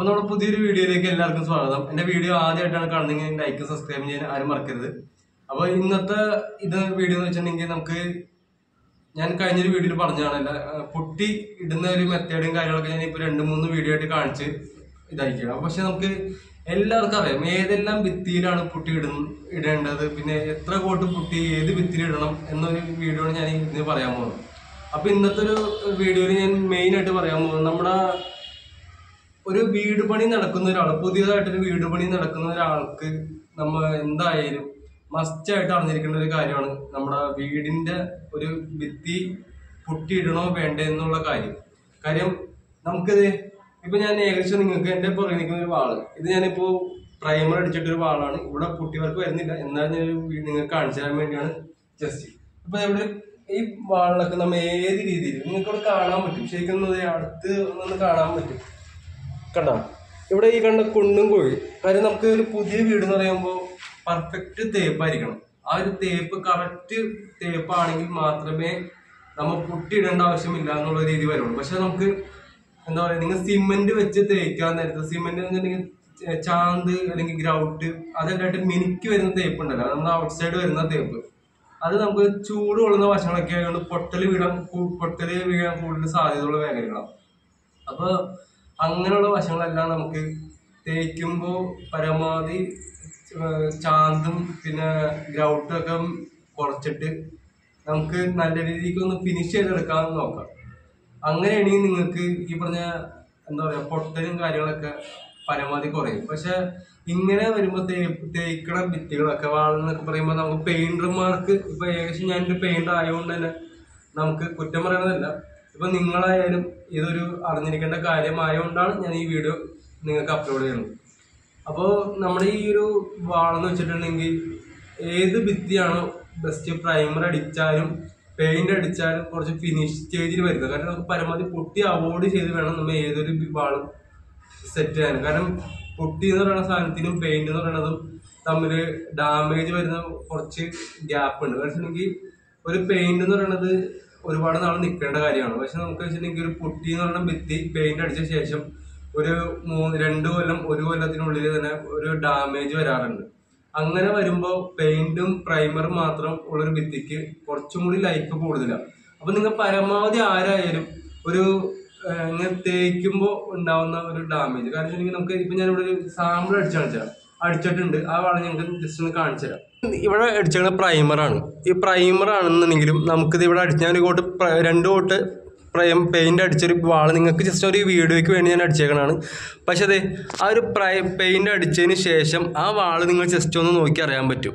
അപ്പൊ നമ്മുടെ പുതിയൊരു വീഡിയോയിലേക്ക് എല്ലാവർക്കും സ്വാഗതം എന്റെ വീഡിയോ ആദ്യമായിട്ടാണ് കാണുന്നതെങ്കിൽ ലൈക്ക് സബ്സ്ക്രൈബ് ചെയ്യാൻ ആരും മറക്കരുത് അപ്പൊ ഇന്നത്തെ ഇത് വീഡിയോ എന്ന് വെച്ചിട്ടുണ്ടെങ്കിൽ നമുക്ക് ഞാൻ കഴിഞ്ഞൊരു വീഡിയോയിൽ പറഞ്ഞതാണ് അല്ല പൊട്ടി ഇടുന്ന ഒരു മെത്തേഡും കാര്യങ്ങളൊക്കെ ഞാൻ ഇപ്പൊ രണ്ട് മൂന്ന് വീഡിയോ ആയിട്ട് കാണിച്ച് ഇതായിരിക്കണം പക്ഷെ നമുക്ക് എല്ലാവർക്കും അറിയാം ഏതെല്ലാം ഭിത്തിയിലാണ് പുട്ടി ഇടുന്ന ഇടേണ്ടത് പിന്നെ എത്ര കോട്ട് പുട്ടി ഏത് ഭിത്തിയിൽ ഇടണം എന്നൊരു വീഡിയോ ആണ് ഞാൻ ഇന്ന് പറയാൻ പോകുന്നത് അപ്പൊ ഇന്നത്തെ ഒരു വീഡിയോയിൽ ഞാൻ മെയിൻ ആയിട്ട് പറയാൻ പോകുന്നത് നമ്മുടെ ഒരു വീട് പണി നടക്കുന്ന ഒരാൾ പുതിയതായിട്ടൊരു വീട് പണി നടക്കുന്ന ഒരാൾക്ക് നമ്മ എന്തായാലും മസ്റ്റ് ആയിട്ട് അറിഞ്ഞിരിക്കേണ്ട ഒരു കാര്യമാണ് നമ്മുടെ വീടിന്റെ ഒരു ഭിത്തി പൊട്ടിയിടണോ വേണ്ടേ എന്നുള്ള കാര്യം കാര്യം നമുക്കിത് ഇപ്പൊ ഞാൻ ഏകദേശം നിങ്ങൾക്ക് എന്റെ പുറകെ നിൽക്കുന്ന ഒരു വാള് ഇത് ഞാനിപ്പോ പ്രൈമർ അടിച്ചിട്ടൊരു വാളാണ് ഇവിടെ പൊട്ടിയവർക്ക് വരുന്നില്ല എന്നാലും ഞാൻ നിങ്ങൾക്ക് കാണിച്ചു തരാൻ വേണ്ടിയാണ് ജസ്റ്റ് ഇപ്പൊ ഇവിടെ ഈ വാളിലൊക്കെ നമ്മ ഏത് രീതിയിൽ നിങ്ങൾക്ക് ഇവിടെ കാണാൻ പറ്റും ശരിക്കും ഒന്ന് ദേ അടുത്ത് ഒന്ന് കാണാൻ പറ്റും കണ്ടോ ഇവിടെ ഈ കണ്ട കുണ്ടും കോഴി കാര്യം നമുക്ക് ഒരു പുതിയ വീട് എന്ന് പറയുമ്പോൾ പെർഫെക്റ്റ് തേപ്പായിരിക്കണം ആ ഒരു തേപ്പ് കറക്റ്റ് തേപ്പാണെങ്കിൽ മാത്രമേ നമ്മൾ പൊട്ടിയിടേണ്ട ആവശ്യമില്ല എന്നുള്ള രീതി വരുള്ളൂ പക്ഷെ നമുക്ക് എന്താ പറയുക നിങ്ങൾ സിമെന്റ് വെച്ച് തേക്കാൻ നേരത്തെ സിമെന്റ് എന്ന് വെച്ചിട്ടുണ്ടെങ്കിൽ ചാന്ത് അല്ലെങ്കിൽ ഗ്രൗട്ട് അതെല്ലായിട്ട് മിനിക്ക് വരുന്ന തേപ്പ് ഉണ്ടല്ലോ നമ്മുടെ ഔട്ട് സൈഡ് വരുന്ന തേപ്പ് അത് നമുക്ക് ചൂട് കൊള്ളുന്ന വശങ്ങളൊക്കെ ആയതുകൊണ്ട് പൊട്ടൽ വീഴാൻ കൂ- പൊട്ടല് വീഴാൻ കൂടുതൽ സാധ്യതയുള്ള മേഖലകളാണ് അപ്പൊ അങ്ങനെയുള്ള വശങ്ങളെല്ലാം നമുക്ക് തേക്കുമ്പോൾ പരമാവധി ഏഹ് ചാന്തും പിന്നെ ഗ്രൗട്ടും ഒക്കെ കുറച്ചിട്ട് നമുക്ക് നല്ല രീതിക്ക് ഒന്ന് ഫിനിഷ് ചെയ്തെടുക്കാമെന്ന് നോക്കാം അങ്ങനെയാണെങ്കിൽ നിങ്ങൾക്ക് ഈ പറഞ്ഞ എന്താ പറയാ പൊട്ടലും കാര്യങ്ങളൊക്കെ പരമാവധി കുറയും പക്ഷെ ഇങ്ങനെ വരുമ്പോ തേ- തേക്കണ ഭിത്തികളൊക്കെ വാളെന്നൊക്കെ പറയുമ്പോൾ നമുക്ക് പെയിന്റർമാർക്ക് ഇപ്പൊ ഏകദേശം ഞാനൊരു പെയിന്റർ ആയതുകൊണ്ട് തന്നെ നമുക്ക് കുറ്റം പറയണതല്ല ഇപ്പൊ നിങ്ങളായാലും ഇതൊരു അറിഞ്ഞിരിക്കേണ്ട കാര്യമായതുകൊണ്ടാണ് ഞാൻ ഈ വീഡിയോ നിങ്ങൾക്ക് അപ്ലോഡ് ചെയ്യുന്നത് അപ്പോൾ നമ്മുടെ ഈ ഒരു വാളെന്ന് വെച്ചിട്ടുണ്ടെങ്കിൽ ഏത് ഭിത്തിയാണോ ബെസ്റ്റ് പ്രൈമർ അടിച്ചാലും പെയിന്റ് അടിച്ചാലും കുറച്ച് ഫിനിഷ് സ്റ്റേജിൽ വരുന്നത് കാരണം നമുക്ക് പരമാവധി പൊട്ടി അവോയ്ഡ് ചെയ്ത് വേണം നമ്മൾ ഏതൊരു വാളും സെറ്റ് ചെയ്യാൻ കാരണം പൊട്ടി എന്ന് പറയുന്ന സാധനത്തിനും പെയിന്റ് എന്ന് പറയുന്നതും തമ്മിൽ ഡാമേജ് വരുന്ന കുറച്ച് ഗ്യാപ്പ് ഉണ്ട് കാരണം വെച്ചിട്ടുണ്ടെങ്കിൽ ഒരു പെയിന്റ് എന്ന് പറയുന്നത് ഒരുപാട് നാൾ നിൽക്കേണ്ട കാര്യമാണ് പക്ഷെ നമുക്ക് വെച്ചിട്ടുണ്ടെങ്കിൽ ഒരു പൊട്ടി എന്ന് പറയുന്ന ഭിത്തി പെയിന്റ് അടിച്ച ശേഷം ഒരു മൂന്ന് രണ്ട് കൊല്ലം ഒരു കൊല്ലത്തിനുള്ളിൽ തന്നെ ഒരു ഡാമേജ് വരാറുണ്ട് അങ്ങനെ വരുമ്പോൾ പെയിന്റും പ്രൈമറും മാത്രം ഉള്ളൊരു ഭിത്തിക്ക് കുറച്ചും കൂടി ലൈഫ് കൂടുതലാണ് അപ്പൊ നിങ്ങൾ പരമാവധി ആരായാലും ഒരു ഏഹ്, ഇങ്ങനെ തേക്കുമ്പോൾ ഉണ്ടാവുന്ന ഒരു ഡാമേജ് കാരണം വെച്ചിട്ടുണ്ടെങ്കിൽ നമുക്ക് ഇപ്പൊ ഞാനിവിടെ ഒരു സാമ്പിൾ അടിച്ചു കാണിച്ചാൽ അടിച്ചിട്ടുണ്ട് ആ വള ഞങ്ങൾക്ക് ജസ്റ്റ് ഒന്ന് കാണിച്ചു തരാം ഇവിടെ അടിച്ചത് പ്രൈമറാണ് ഈ പ്രൈമർ ആണെന്നുണ്ടെങ്കിലും നമുക്കിത് ഇവിടെ അടിച്ച ഞാൻ ഒരു കോട്ട് പ്ര- രണ്ട് കോട്ട് പ്രൈം പെയിന്റ് അടിച്ചൊരു വാള് നിങ്ങൾക്ക് ജസ്റ്റ് ഒരു വീഡിയോയ്ക്ക് വേണ്ടി ഞാൻ അടിച്ചേക്കണാണ് പക്ഷെ അതെ ആ ഒരു പ്രൈ പെയിന്റ് അടിച്ചതിന് ശേഷം ആ വാള് നിങ്ങൾ ജസ്റ്റ് ഒന്ന് നോക്കി അറിയാൻ പറ്റും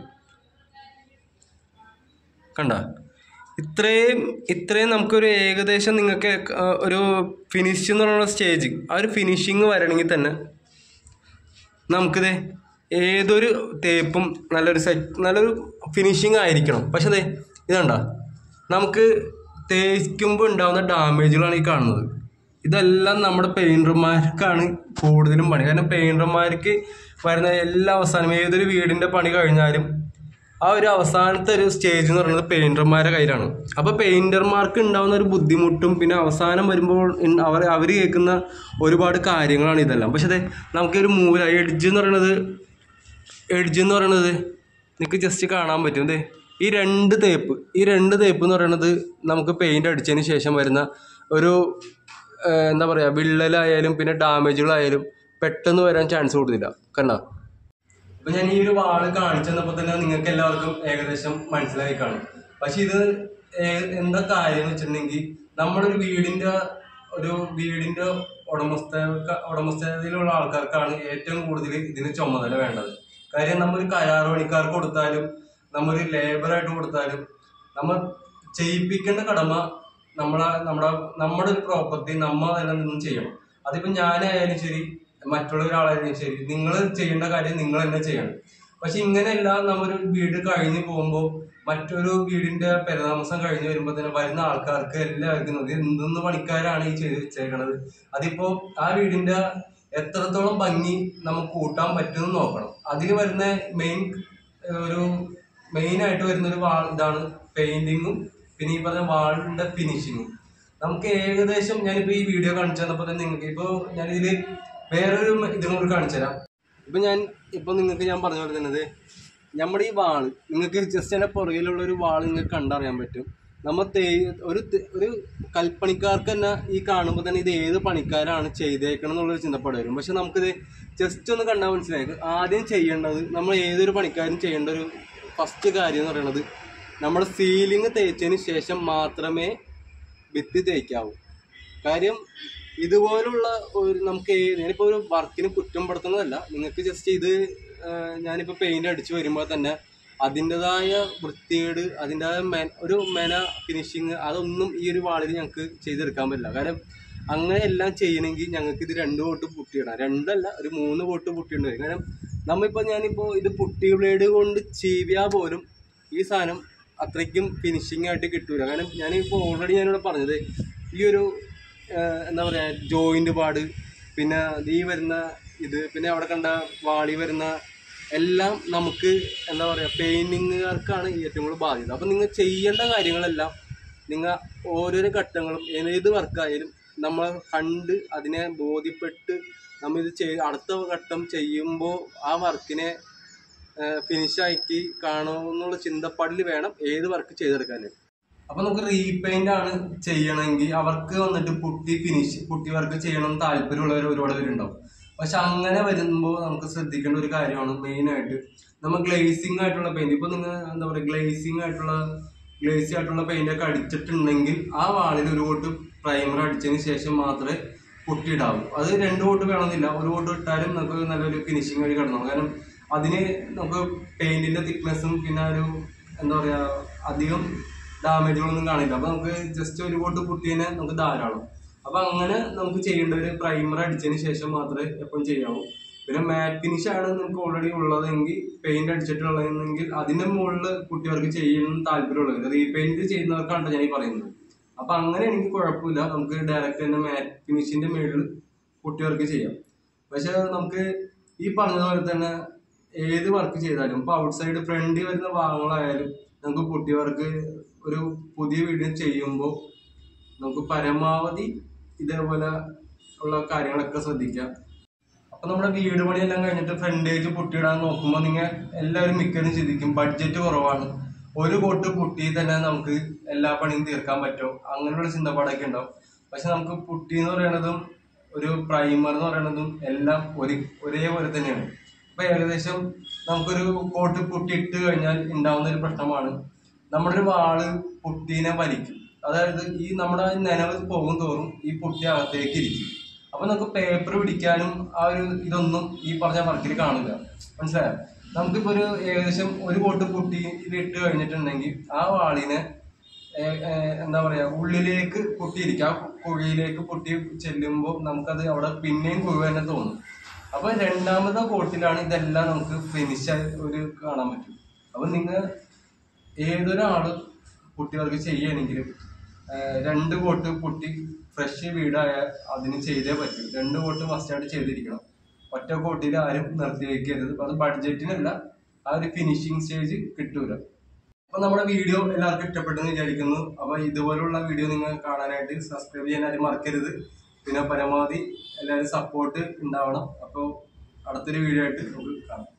കണ്ട ഇത്രയും ഇത്രയും നമുക്കൊരു ഏകദേശം നിങ്ങൾക്ക് ആ, ഒരു ഫിനിഷ് എന്ന് പറയുന്ന സ്റ്റേജ് ആ ഒരു ഫിനിഷിങ് വരണമെങ്കിൽ തന്നെ നമുക്കിത് ഏതൊരു തേപ്പും നല്ലൊരു സെറ്റ് നല്ലൊരു ഫിനിഷിങ് ആയിരിക്കണം പക്ഷെ അതെ ഇതണ്ട നമുക്ക് തേക്കുമ്പോൾ ഉണ്ടാകുന്ന ഡാമേജുകളാണ് ഈ കാണുന്നത് ഇതെല്ലാം നമ്മുടെ പെയിൻറ്റർമാർക്കാണ് കൂടുതലും പണി കാരണം പെയിൻറ്റർമാർക്ക് വരുന്ന എല്ലാ അവസാനം ഏതൊരു വീടിൻ്റെ പണി കഴിഞ്ഞാലും ആ ഒരു അവസാനത്തെ ഒരു സ്റ്റേജ് എന്ന് പറയുന്നത് പെയിൻറ്റർമാരുടെ കയ്യിലാണ് അപ്പോൾ പെയിൻറ്റർമാർക്ക് ഉണ്ടാകുന്ന ഒരു ബുദ്ധിമുട്ടും പിന്നെ അവസാനം വരുമ്പോൾ ഇൻ- അവർ അവർ കേൾക്കുന്ന ഒരുപാട് കാര്യങ്ങളാണ് ഇതെല്ലാം പക്ഷെ അതെ നമുക്കൊരു മൂല എഡ്ജ് എന്ന് പറയുന്നത് എഡ്ജ് എന്ന് പറയുന്നത് നിങ്ങൾക്ക് ജസ്റ്റ് കാണാൻ പറ്റും ദേ ഈ രണ്ട് തേപ്പ് ഈ രണ്ട് തേപ്പ് എന്ന് പറയുന്നത് നമുക്ക് പെയിന്റ് അടിച്ചതിന് ശേഷം വരുന്ന ഒരു ഏഹ്, എന്താ പറയുക വിള്ളലായാലും പിന്നെ ഡാമേജുകളായാലും പെട്ടെന്ന് വരാൻ ചാൻസ് കൂടുതലില്ല കണ്ട അപ്പൊ ഞാൻ ഈ ഒരു വാള് കാണിച്ചു തന്നപ്പോ തന്നെ നിങ്ങൾക്ക് എല്ലാവർക്കും ഏകദേശം മനസ്സിലായി കാണും പക്ഷെ ഇത് ഏ- എന്താ കാര്യം എന്ന് വെച്ചിട്ടുണ്ടെങ്കിൽ നമ്മുടെ ഒരു വീടിന്റെ ഒരു വീടിന്റെ ഉടമസ്ഥ ഉടമസ്ഥതയിലുള്ള ആൾക്കാർക്കാണ് ഏറ്റവും കൂടുതൽ ഇതിന് ചുമതല വേണ്ടത് കാര്യം നമ്മൾ കരാർ പണിക്കാർക്ക് കൊടുത്താലും നമ്മൾ ലേബറായിട്ട് കൊടുത്താലും നമ്മൾ ചെയ്യിപ്പിക്കേണ്ട കടമ നമ്മളെ നമ്മുടെ നമ്മുടെ ഒരു പ്രോപ്പർട്ടി നമ്മ തന്നെ നിന്ന് ചെയ്യണം അതിപ്പോ ഞാനായാലും ശരി മറ്റുള്ള ഒരാളായാലും ശരി നിങ്ങൾ ചെയ്യേണ്ട കാര്യം നിങ്ങൾ തന്നെ ചെയ്യണം പക്ഷെ ഇങ്ങനെയല്ല നമ്മൊരു വീട് കഴിഞ്ഞു പോകുമ്പോൾ മറ്റൊരു വീടിന്റെ പെരതാമസം കഴിഞ്ഞ് വരുമ്പോൾ തന്നെ വരുന്ന ആൾക്കാർക്ക് എല്ലാവർക്കും ഇത് എന്തെന്ന് പണിക്കാരാണ് ഈ ചെയ്ത് വെച്ചേക്കണത് അതിപ്പോ ആ വീടിന്റെ എത്രത്തോളം ഭംഗി നമുക്ക് കൂട്ടാൻ പറ്റുമെന്ന് നോക്കണം അതിൽ വരുന്ന മെയിൻ ഒരു മെയിൻ ആയിട്ട് വരുന്ന ഒരു വാൾ ഇതാണ് പെയിന്റിങ്ങും പിന്നെ ഈ പറഞ്ഞ വാളിന്റെ ഫിനിഷിങ്ങും നമുക്ക് ഏകദേശം ഞാനിപ്പോ ഈ വീഡിയോ കാണിച്ചു തന്നപ്പോ തന്നെ നിങ്ങൾക്ക് ഇപ്പോ ഞാനിതില് വേറൊരു ഇതും കൂടി കാണിച്ചു തരാം ഇപ്പൊ ഞാൻ ഇപ്പൊ നിങ്ങൾക്ക് ഞാൻ പറഞ്ഞ പോലെ തന്നെ നമ്മുടെ ഈ വാള് നിങ്ങൾക്ക് ജസ്റ്റ് അതിന്റെ പുറകിലുള്ള ഒരു വാള് നിങ്ങൾക്ക് കണ്ടറിയാൻ പറ്റും നമ്മ തേ ഒരു തെ- ഒരു കൽപ്പണിക്കാർക്ക് തന്നെ ഈ കാണുമ്പോൾ തന്നെ ഇത് ഏത് പണിക്കാരാണ് ചെയ്തേക്കണം എന്നുള്ളൊരു ചിന്തപ്പാട് വരും പക്ഷെ നമുക്കിത് ജസ്റ്റ് ഒന്ന് കണ്ടാൽ മനസ്സിലായത് ആദ്യം ചെയ്യേണ്ടത് നമ്മൾ ഏതൊരു പണിക്കാരും ചെയ്യേണ്ട ഒരു ഫസ്റ്റ് കാര്യം എന്ന് പറയുന്നത് നമ്മുടെ സീലിംഗ് തേച്ചതിന് ശേഷം മാത്രമേ ഭിത്തി തേക്കാവൂ കാര്യം ഇതുപോലുള്ള ഒരു നമുക്ക് ഏ- ഞാനിപ്പോ ഒരു വർക്കിന് കുറ്റം പെടുത്തുന്നതല്ല നിങ്ങൾക്ക് ജസ്റ്റ് ഇത് ആ, ഞാനിപ്പോ പെയിന്റ് അടിച്ചു വരുമ്പോൾ തന്നെ അതിൻ്റെതായ വൃത്തികേട് അതിൻ്റെതായ മെന ഒരു മെന ഫിനിഷിങ് അതൊന്നും ഈ ഒരു വാളിൽ ഞങ്ങൾക്ക് ചെയ്തെടുക്കാൻ പറ്റില്ല കാരണം അങ്ങനെ എല്ലാം ചെയ്യണമെങ്കിൽ ഞങ്ങൾക്ക് ഇത് രണ്ട് കോട്ട് പുട്ടിയിടാം രണ്ടല്ല ഒരു മൂന്ന് കോട്ട് പുട്ടിയിടേണ്ടി വരും കാരണം നമ്മളിപ്പോൾ ഞാനിപ്പോൾ ഇത് പുട്ടി ബ്ലേഡ് കൊണ്ട് ചീവിയാൽ പോലും ഈ സാധനം അത്രയ്ക്കും ഫിനിഷിംഗ് ആയിട്ട് കിട്ടൂല കാരണം ഞാനിപ്പോൾ ഓൾറെഡി ഞാനിവിടെ പറഞ്ഞത് ഈ ഒരു ആഹ് എന്താ പറയുക ജോയിന്റ് പാട് പിന്നെ ഈ വരുന്ന ഇത് പിന്നെ അവിടെ കണ്ട വാളി വരുന്ന എല്ലാം നമുക്ക് എന്താ പറയുക പെയിന്റിങ്ങുകാർക്കാണ് ഏറ്റവും കൂടുതൽ ബാധ്യത അപ്പം നിങ്ങൾ ചെയ്യേണ്ട കാര്യങ്ങളെല്ലാം നിങ്ങൾ ഓരോരോ ഘട്ടങ്ങളും ഏത് വർക്കായാലും നമ്മൾ കണ്ട് അതിനെ ബോധ്യപ്പെട്ട് നമ്മൾ ഇത് ചെയ് അടുത്ത ഘട്ടം ചെയ്യുമ്പോൾ ആ വർക്കിനെ ഫിനിഷാക്കി കാണുമെന്നുള്ള ചിന്തപ്പാടിൽ വേണം ഏത് വർക്ക് ചെയ്തെടുക്കാൻ അപ്പൊ നമുക്ക് റീപെയിന്റ് ആണ് ചെയ്യണമെങ്കിൽ അവർക്ക് വന്നിട്ട് പുട്ടി ഫിനിഷ് പുട്ടി വർക്ക് ചെയ്യണം എന്ന് താല്പര്യമുള്ളവർ ഒരുപാട് പേരുണ്ടാവും പക്ഷെ അങ്ങനെ വരുമ്പോൾ നമുക്ക് ശ്രദ്ധിക്കേണ്ട ഒരു കാര്യമാണ് മെയിൻ ആയിട്ട് നമ്മൾ ഗ്ലേസിംഗ് ആയിട്ടുള്ള പെയിന്റ് ഇപ്പൊ നിങ്ങൾ എന്താ പറയുക ഗ്ലേസിംഗ് ആയിട്ടുള്ള ഗ്ലേസി ആയിട്ടുള്ള പെയിന്റ് ഒക്കെ അടിച്ചിട്ടുണ്ടെങ്കിൽ ആ വാളിൽ ഒരു കോട്ട് പ്രൈമർ അടിച്ചതിന് ശേഷം മാത്രമേ പൊട്ടിയിടാവൂ അത് രണ്ട് കോട്ട് വേണമെന്നില്ല ഒരു കോട്ട് ഇട്ടാലും നമുക്ക് നല്ലൊരു ഫിനിഷിംഗ് ആയി കിടന്നു കാരണം അതിന് നമുക്ക് പെയിന്റിന്റെ തിക്നെസ്സും പിന്നെ ഒരു എന്താ പറയാ അധികം ഡാമേജുകളൊന്നും കാണില്ല അപ്പൊ നമുക്ക് ജസ്റ്റ് ഒരു കോട്ട് പൊട്ടിയതിനെ നമുക്ക് ധാരാളം അപ്പൊ അങ്ങനെ നമുക്ക് ചെയ്യേണ്ട ഒരു പ്രൈമർ അടിച്ചതിന് ശേഷം മാത്രമേ എപ്പോഴും ചെയ്യാവൂ പിന്നെ മാറ്റ് ഫിനിഷ് ആണ് നമുക്ക് ഓൾറെഡി ഉള്ളതെങ്കിൽ പെയിന്റ് അടിച്ചിട്ടുള്ളതെങ്കിൽ അതിന്റെ മുകളിൽ കുട്ടികൾക്ക് ചെയ്യണം താല്പര്യമുള്ളത് റീപെയിന്റ് ചെയ്യുന്നവർക്കാണ് ഞാൻ ഈ പറയുന്നത് അപ്പൊ അങ്ങനെ എനിക്ക് കുഴപ്പമില്ല നമുക്ക് ഡയറക്റ്റ് തന്നെ മാറ്റ് ഫിനിഷിന്റെ മുകളിൽ കുട്ടികൾക്ക് ചെയ്യാം പക്ഷെ നമുക്ക് ഈ പറഞ്ഞതുപോലെ തന്നെ ഏത് വർക്ക് ചെയ്താലും ഇപ്പൊ ഔട്ട്സൈഡ് ഫ്രണ്ടിൽ വരുന്ന ഭാഗങ്ങളായാലും നമുക്ക് പുട്ടി വർക്ക് ഒരു പുതിയ വീഡിയോ ചെയ്യുമ്പോൾ നമുക്ക് പരമാവധി ഇതേപോലെ ഉള്ള കാര്യങ്ങളൊക്കെ ശ്രദ്ധിക്കാം അപ്പൊ നമ്മുടെ വീട് പണിയെല്ലാം കഴിഞ്ഞിട്ട് ഫ്രണ്ടേജ് പുട്ടിയിടാൻ നോക്കുമ്പോൾ നിങ്ങൾ എല്ലാവരും മിക്കതും ചിന്തിക്കും ബഡ്ജറ്റ് കുറവാണ് ഒരു കോട്ട് പുട്ടി തന്നെ നമുക്ക് എല്ലാ പണിയും തീർക്കാൻ പറ്റും അങ്ങനെയുള്ള ചിന്തപ്പാടൊക്കെ ഉണ്ടാവും പക്ഷെ നമുക്ക് പുട്ടി എന്ന് പറയുന്നതും ഒരു പ്രൈമർ എന്ന് പറയുന്നതും എല്ലാം ഒരു ഒരേപോലെ തന്നെയാണ് അപ്പൊ ഏകദേശം നമുക്കൊരു കോട്ട് പുട്ടി ഇട്ട് കഴിഞ്ഞാൽ ഉണ്ടാവുന്ന ഒരു പ്രശ്നമാണ് നമ്മുടെ ഒരു വാള് പുട്ടീനെ വലിക്കും അതായത് ഈ നമ്മുടെ നനവ് പോകും തോറും ഈ പുട്ടി അകത്തേക്ക് ഇരിക്കും അപ്പൊ നമുക്ക് പേപ്പർ പിടിക്കാനും ആ ഒരു ഇതൊന്നും ഈ പറഞ്ഞ വർക്കിൽ കാണില്ല മനസ്സിലായോ നമുക്കിപ്പോ ഒരു ഏകദേശം ഒരു കോട്ട് പുട്ടി ഇട്ട് കഴിഞ്ഞിട്ടുണ്ടെങ്കിൽ ആ വാളിനെ ഏ- ഏ, എന്താ പറയാ ഉള്ളിലേക്ക് പൊട്ടിയിരിക്കും ആ കുഴിയിലേക്ക് പൊട്ടി ചെല്ലുമ്പോൾ നമുക്കത് അവിടെ പിന്നെയും കുഴി തന്നെ തോന്നും അപ്പൊ രണ്ടാമത്തെ കോട്ടിലാണ് ഇതെല്ലാം നമുക്ക് ഫിനിഷ് ഒരു കാണാൻ പറ്റും അപ്പൊ നിങ്ങൾ ഏതൊരാള് കുട്ടികൾക്ക് ചെയ്യുകയാണെങ്കിലും ആഹ് രണ്ട് കോട്ട് പൊട്ടി ഫ്രഷ് വീടായ അതിന് ചെയ്തേ പറ്റൂ രണ്ട് കോട്ട് മസ്റ്റായിട്ട് ചെയ്തിരിക്കണം ഒറ്റ കോട്ടിൽ ആരും നിർത്തി വെക്കരുത് അത് ബഡ്ജറ്റിനല്ല ആ ഒരു ഫിനിഷിങ് സ്റ്റേജ് കിട്ടൂല അപ്പൊ നമ്മുടെ വീഡിയോ എല്ലാവർക്കും ഇഷ്ടപ്പെട്ടെന്ന് വിചാരിക്കുന്നു അപ്പൊ ഇതുപോലുള്ള വീഡിയോ നിങ്ങൾ കാണാനായിട്ട് സബ്സ്ക്രൈബ് ചെയ്യാൻ ആരും മറക്കരുത് പിന്നെ പരമാവധി എല്ലാവരും സപ്പോർട്ട് ഉണ്ടാവണം അപ്പോൾ അടുത്തൊരു വീഡിയോ ആയിട്ട് നമുക്ക് കാണാം